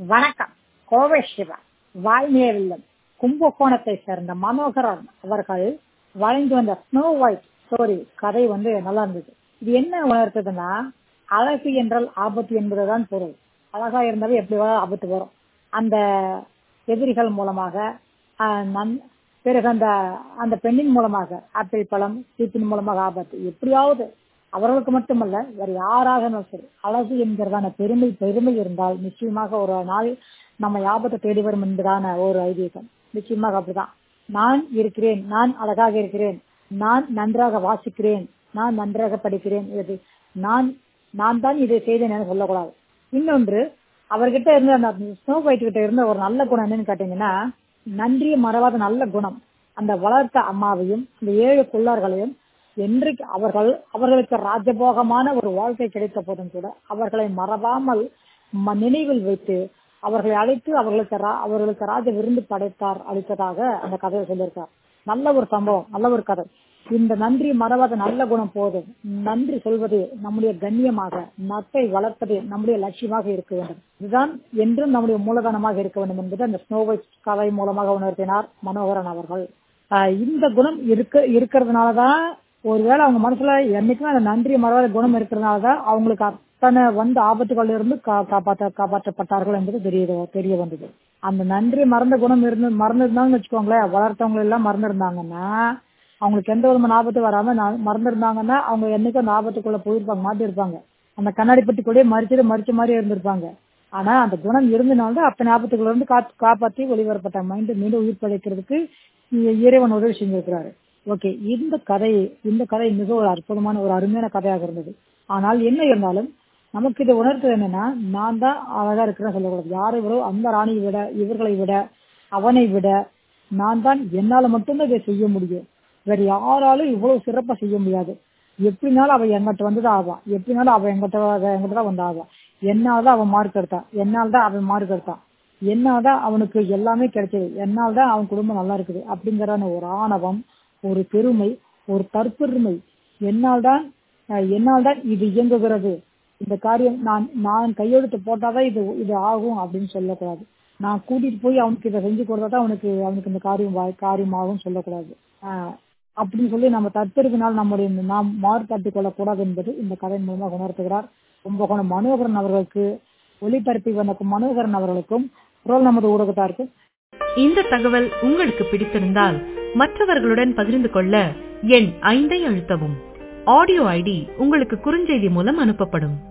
வணக்கம் கோவை சிவா வாய்மேவில்லம் கும்பகோணத்தை சேர்ந்த மனோகரன் அவர்கள் வழங்கி வந்த ஸ்னோ ஒயிட் ஸ்டோரி கதை வந்து நல்லா இருந்தது இது என்ன உணர்த்துதுன்னா அழகு என்றால் ஆபத்து என்பதுதான் பொருள் அழகா இருந்தாவே எப்படி வேணாலும் ஆபத்து வரும் அந்த எதிரிகள் மூலமாக ஆஹ், நன்- பிறகு அந்த அந்த பெண்ணின் மூலமாக ஆப்பிள் பழம் சீப்பின் மூலமாக ஆபத்து எப்படியாவது அவர்களுக்கு மட்டுமல்ல வேற யாராக இருந்தாலும் சரி அழகு என்கிறதான பெருமை பெருமை இருந்தால் நிச்சயமாக ஒரு நாள் நம்ம ஆபத்தை தேடி வரும் என்பதான ஒரு ஐதீகம் நிச்சயமாக அப்படிதான் நான் இருக்கிறேன் நான் அழகாக இருக்கிறேன் நான் நன்றாக வாசிக்கிறேன் நான் நன்றாக படிக்கிறேன் இது நான் நான் தான் இதை செய்தேன் என சொல்லக்கூடாது இன்னொன்று அவர்கிட்ட இருந்த அந்த ஸ்னோ ஒயிட் கிட்ட இருந்த ஒரு நல்ல குணம் என்னன்னு கேட்டீங்கன்னா நன்றியை மறவாத நல்ல குணம் அந்த வளர்த்த அம்மாவையும் அந்த ஏழு குள்ளார்களையும் என்றைக்கு அவர்கள் அவர்களுக்கு ராஜபோகமான ஒரு வாழ்க்கை கிடைத்த போதும் கூட அவர்களை மறவாமல் ம- நினைவில் வைத்து அவர்களை அழைத்து அவர்களுக்கு ரா- அவர்களுக்கு ராஜ விருந்து படைத்தார் அளித்ததாக அந்த கதையை சொல்லியிருக்கார் நல்ல ஒரு சம்பவம் நல்ல ஒரு கதை இந்த நன்றி மறவாத நல்ல குணம் போதும் நன்றி சொல்வது நம்முடைய கண்ணியமாக நட்பை வளர்ப்பது நம்முடைய லட்சியமாக இருக்க வேண்டும் இதுதான் என்றும் நம்முடைய மூலதனமாக இருக்க வேண்டும் என்பது அந்த ஸ்னோவை கதை மூலமாக உணர்த்தினார் மனோகரன் அவர்கள் ஆஹ் இந்த குணம் இருக்க இருக்கிறதுனாலதான் ஒருவேளை அவங்க மனசுல என்னைக்குமே அந்த நன்றி மறவாத குணம் இருக்கிறதுனாலதான் அவங்களுக்கு அத்தனை வந்த ஆபத்துகள் இருந்து கா- காப்பாற்ற காப்பாற்றப்பட்டார்கள் என்பது தெரிய தெரிய வந்தது அந்த நன்றி மறந்த குணம் இருந்து மறந்துருந்தாங்கன்னு வச்சுக்கோங்களேன் வளர்த்தவங்க எல்லாம் மறந்துருந்தாங்கன்னா அவங்களுக்கு எந்த விதமான ஆபத்து வராம ந- மறந்துருந்தாங்கன்னா அவங்க என்னைக்கும் அந்த ஆபத்துக்குள்ள போயிருப்பாங்க மாட்டி இருப்பாங்க அந்த கண்ணாடி பெட்டிக்குள்ளேயே மறிச்சது மறிச்ச மாதிரி இருந்திருப்பாங்க ஆனா அந்த குணம் இருந்தனால்தான் அத்தனை ஆபத்துக்குள்ள இருந்து காத்து காப்பாற்றி வெளிவரப்பட்ட மைண்ட் மீண்டும் உயிர் படைக்கிறதுக்கு இ- இறைவன் உதவி செஞ்சிருக்கிறாரு ஓகே இந்த கதை இந்த கதை மிக ஒரு அற்புதமான ஒரு அருமையான கதையாக இருந்தது ஆனால் என்ன இருந்தாலும் நமக்கு இதை உணர்த்தது என்னன்னா நான் தான் அழகா இருக்கிறேன்னு சொல்லக்கூடாது யாரை விட அந்த ராணியை விட இவர்களை விட அவனை விட நான் தான் என்னால மட்டும்தான் இதை செய்ய முடியும் வேற யாராலும் இவ்வளவு சிறப்பா செய்ய முடியாது எப்படினாலும் அவ எங்கிட்ட வந்துதான் ஆவான் எப்படினாலும் அவ எங்கிட்ட வ- எங்கிட்ட தான் வந்து ஆவான் என்னால்தான் அவன் மார்க் எடுத்தான் என்னால்தான் அவன் மார்க் எடுத்தான் என்னால்தான் அவனுக்கு எல்லாமே கிடைச்சது என்னால்தான் அவன் குடும்பம் நல்லா இருக்குது அப்படிங்கறான ஒரு ஆணவம் ஒரு பெருமை ஒரு தற்பெருமை என்னால்தான் அஹ், என்னால்தான் இது இயங்குகிறது இந்த காரியம் நான் நான் கையெழுத்து போட்டாதான் இது இது ஆகும் அப்படின்னு சொல்லக்கூடாது நான் கூட்டிட்டு போய் அவனுக்கு இதை செஞ்சு கொடுத்தாதான் அவனுக்கு அவனுக்கு இந்த காரியம் வா- காரியமாகும் சொல்லக்கூடாது ஆஹ் அப்படின்னு சொல்லி நம்ம தற்பெருக்கினால் நம்முடைய நாம் மாறுபட்டுக் கொள்ளக்கூடாது என்பது இந்த கதை மூலமாக உணர்த்துகிறார் கும்பகோணம் மனோகரன் அவர்களுக்கு ஒளிபரப்பி வந்த மனோகரன் அவர்களுக்கும் குரல் நமது ஊடகத்தாருக்கும் இந்த தகவல் உங்களுக்கு பிடித்திருந்தால் மற்றவர்களுடன் பகிர்ந்து கொள்ள எண் ஐந்தை அழுத்தவும் ஆடியோ ஐடி உங்களுக்கு குறுஞ்செய்தி மூலம் அனுப்பப்படும்